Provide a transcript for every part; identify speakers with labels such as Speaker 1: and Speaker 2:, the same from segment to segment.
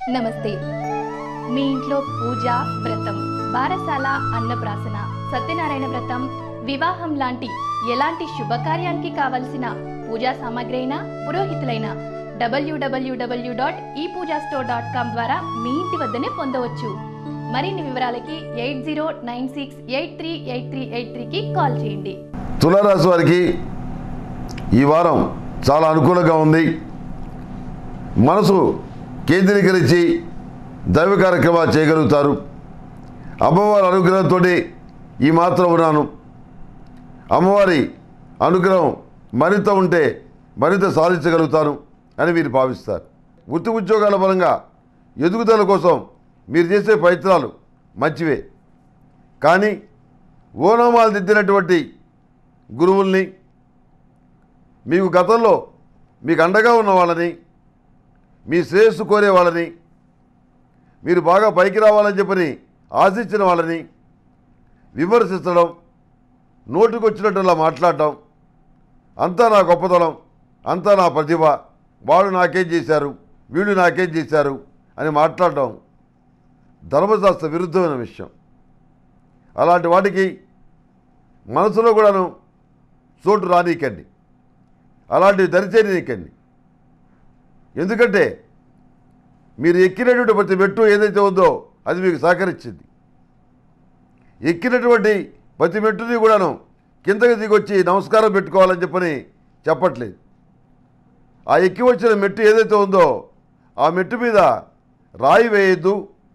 Speaker 1: నమస్తే మీ ఇంట్లో పూజ వ్రతం బారసాల అన్నప్రాసన సత్యనారాయణ వ్రతం వివాహం లాంటి ఎలాంటి శుభకార్యానికి కావలసిన పూజా సామాగ్రి అయినా పురోహితులైన డబ్ల్యూడబ్ల్యూడబ్ల్యూ డాట్ ఈ పూజా స్టోర్ డాట్ కామ్ ద్వారా మీ ఇంటి వద్దనే పొందవచ్చు మరిన్ని వివరాలకి eight zero nine six eight three eight three eight త్రీకి కాల్ చేయండి
Speaker 2: తులారాశి వారికి ఈ వారం చాలా అనుకూలంగా ఉంది మనసు కేంద్రీకరించి దైవ కార్యక్రమాలు చేయగలుగుతారు అమ్మవారి అనుగ్రహంతో ఈ మాత్రం ఉన్నాను అమ్మవారి అనుగ్రహం మరింత ఉంటే మరింత సాధించగలుగుతాను అని మీరు భావిస్తారు వృత్తి ఉద్యోగాల పరంగా ఎదుగుదల కోసం మీరు చేసే ప్రయత్నాలు మంచివే కానీ ఓనామాలు దిద్దినటువంటి గురువుల్ని మీకు గతంలో మీకు అండగా ఉన్న వాళ్ళని మీ శ్రేయస్సు కోరే వాళ్ళని మీరు బాగా పైకి రావాలని చెప్పని ఆశించిన వాళ్ళని విమర్శించడం నోటికొచ్చినట్టులా మాట్లాడటం అంతా నా గొప్పతనం అంతా నా ప్రతిభ వాడు నాకేం చేశారు వీడు నాకేం చేశారు అని మాట్లాడటం ధర్మశాస్త్ర విరుద్ధమైన విషయం అలాంటి వాటికి మనసులో కూడాను చోటు రానీకండి అలాంటివి దరిచేయనీకండి ఎందుకంటే మీరు ఎక్కినటువంటి ప్రతి మెట్టు ఏదైతే ఉందో అది మీకు సహకరించింది ఎక్కినటువంటి ప్రతి మెట్టుని కూడాను కిందకి దిగొచ్చి నమస్కారం పెట్టుకోవాలని చెప్పని చెప్పట్లేదు ఆ ఎక్కి వచ్చిన మెట్టు ఏదైతే ఉందో ఆ మెట్టు మీద రాయి వేయద్దు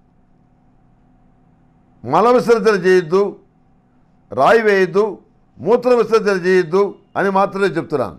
Speaker 2: మల విసర్జన చేయొద్దు రాయి వేయద్దు మూత్ర విసర్జన చేయొద్దు అని మాత్రమే చెప్తున్నాను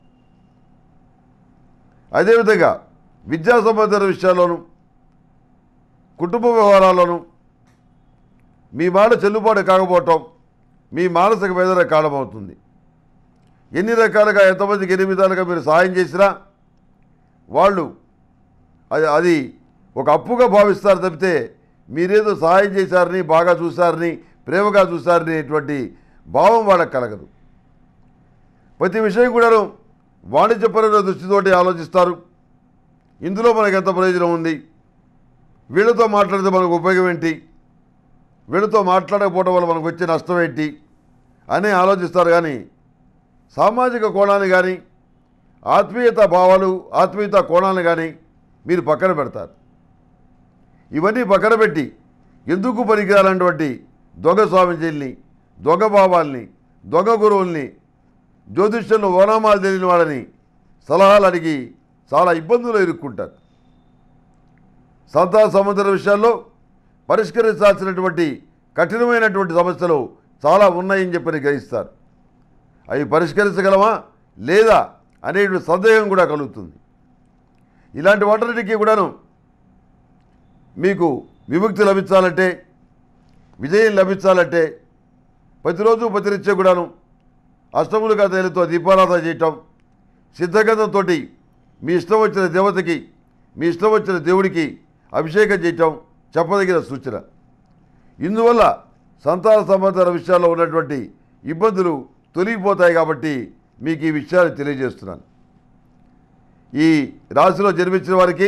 Speaker 2: అదేవిధంగా విద్యా సంబంధిత విషయాల్లోనూ కుటుంబ వ్యవహారాల్లోనూ మీ మాట చెల్లుబాటు కాకపోవటం మీ మానసిక వేదన కారణమవుతుంది ఎన్ని రకాలుగా ఎంతమందికి ఎన్ని విధాలుగా మీరు సహాయం చేసినా వాళ్ళు అది అది ఒక అప్పుగా భావిస్తారు తప్పితే మీరేదో సహాయం చేశారని బాగా చూశారని ప్రేమగా చూశారని అటువంటి భావం వాళ్ళకి కలగదు ప్రతి విషయం కూడాను వాణిజ్యపరమైన దృష్టితోటి ఆలోచిస్తారు ఇందులో మనకు ఎంత ప్రయోజనం ఉంది వీళ్ళతో మాట్లాడితే మనకు ఉపయోగం ఏంటి వీళ్ళతో మాట్లాడకపోవడం వల్ల మనకు వచ్చే నష్టం ఏంటి అని ఆలోచిస్తారు కానీ సామాజిక కోణాన్ని కానీ ఆత్మీయత భావాలు ఆత్మీయత కోణాలను కానీ మీరు పక్కన పెడతారు ఇవన్నీ పక్కన పెట్టి ఎందుకు పనికిరాలన్నటువంటి దొంగ స్వామీజీల్ని దొంగ భావాల్ని దొంగ గురువుల్ని జ్యోతిష్యంలో ఓనామాలు తెలియని వాళ్ళని సలహాలు అడిగి చాలా ఇబ్బందులు ఇరుక్కుంటారు సంతాన సంబంధిత విషయాల్లో పరిష్కరించాల్సినటువంటి కఠినమైనటువంటి సమస్యలు చాలా ఉన్నాయని చెప్పని గ్రహిస్తారు అవి పరిష్కరించగలమా లేదా అనేటువంటి సందేహం కూడా కలుగుతుంది ఇలాంటి వాటన్నిటికీ కూడాను మీకు విముక్తి లభించాలంటే విజయం లభించాలంటే ప్రతిరోజు ప్రతినిత్యం కూడాను అష్టములుగా తేలితో దీపారాధన చేయటం సిద్ధగంధంతో మీ ఇష్టం వచ్చిన దేవతకి మీ ఇష్టం వచ్చిన దేవుడికి అభిషేకం చేయటం చెప్పదగిన సూచన ఇందువల్ల సంతాన సంబంధాల విషయాల్లో ఉన్నటువంటి ఇబ్బందులు తొలగిపోతాయి కాబట్టి మీకు ఈ విషయాలు తెలియజేస్తున్నాను ఈ రాశిలో జన్మించిన వారికి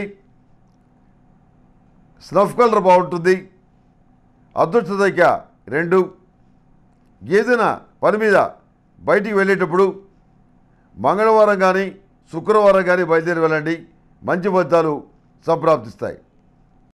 Speaker 2: స్నఫ్ కలర్ బాగుంటుంది అదృష్ట సంఖ్య రెండు ఏదైనా పని మీద బయటికి వెళ్ళేటప్పుడు మంగళవారం కానీ శుక్రవారం కానీ బయలుదేరి వెళ్ళండి మంచి ఫలితాలు సంప్రాప్తిస్తాయి